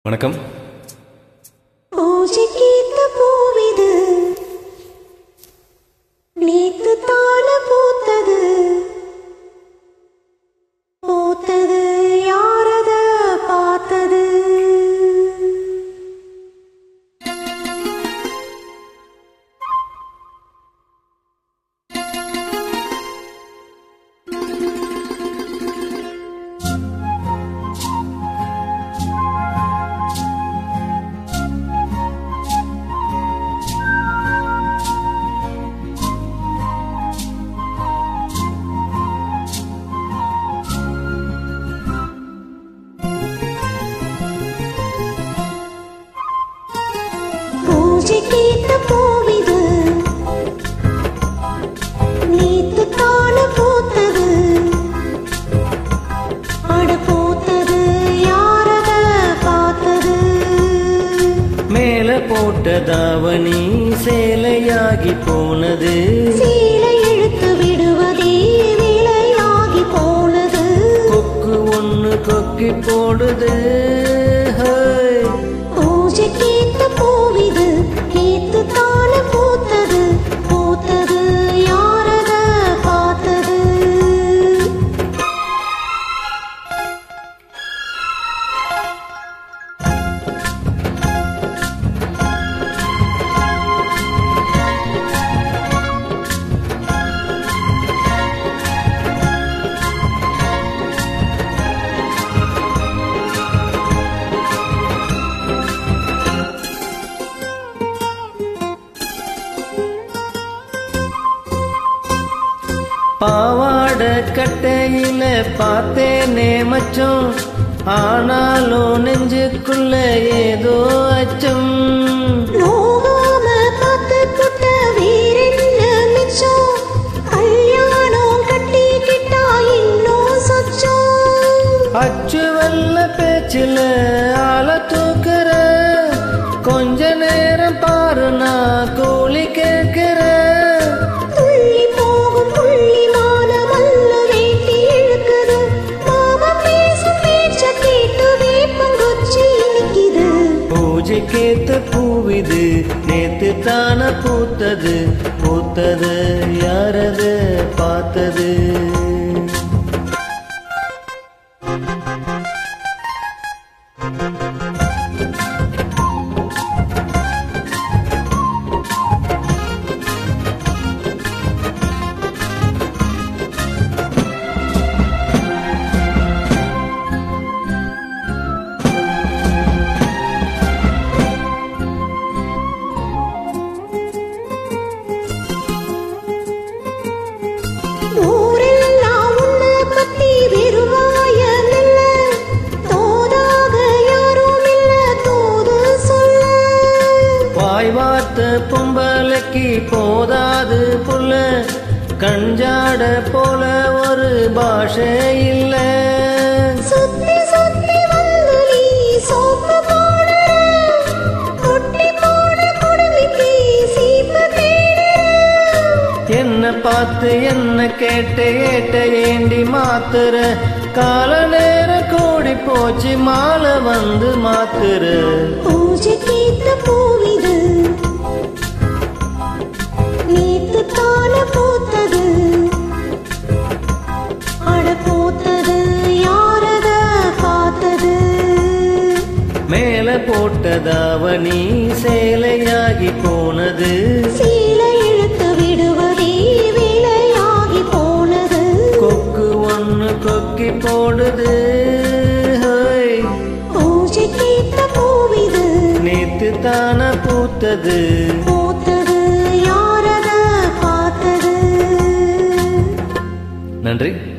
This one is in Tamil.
வணக்கம் பூஜைக்கேத்த பூவிது நேத்து தான பூத்தது பூத்தது யாரத பார்த்தது பூஜைக்கேத்த பூவிது நேத்து தான பூத்தது அட பூத்தது யாரத பார்த்தது மேல போட்ட தாவணி சேலையாகி போனது சீலை இழுத்து விடுவதே விலையாகி போனது கொக்கு ஒண்ணு கொக்கி போடுது ஹோய். பூஜைக்கேத்த பூவிது நேத்து தான பூத்தது பூத்தது யாரத பார்த்தது பாவாட கட்டையில பார்த்தேனே மச்சம் ஆனாலும் நெஞ்சுக்குள்ள ஏதோ அச்சம் நோகாம பார்த்து புட்ட வேறென்ன மிச்சம் கல்யாணம் கட்டிக்கிட்டா இன்னும் சொச்சம் அச்சு வெள்ள பேச்சில ஆள தூக்குற கொஞ்ச நேரம் பாரு நான் கூலி கேட்கிற துள்ளி போகும் புள்ளிமான மல்ல வேட்டி இழுக்குது மாமா பேசும் பேச்ச கேட்டு வேப்பங்குச்சி இனிக்குது பூஜைக்கேத்த பூவிது நேத்து தான பூத்தது பூத்தது யாரது பார்த்தது ஊரெல்லாம் உன்னை பத்தி வெறுவாயமில்ல தோதாக யாரும் இல்ல தோது சொல்ல வாய் வார்த்த பொம்பளைக்கு போதாது புள்ள கஞ்சாட போல ஒரு பாஷை இல்ல சுத்தி சுத்தி வந்து நீ சோப்பு போடுற கொட்டி போன குடுமிக்கு சீப்பு தேடுற என்ன பார்த்து என்ன கேட்ட ஏட்ட ஏண்டி மாத்துற கால நேரம் கூடி போச்சு மாலை வந்து மாத்துற பூஜைக்கேத்த பூவிது நேத்து தான பூத்தது அட பூத்தது யாரத பார்த்தது மேல போட்டதாவணி சேலையாகி போனது சீலை இழுத்து விடுவதே வேலையாகி போனது கொக்கு ஒண்ணு கொக்கி போடுது ஹோய். பூஜைக்கேத்த பூவிது நேத்து தான பூத்தது பூத்தது யாரத பார்த்தது நன்றி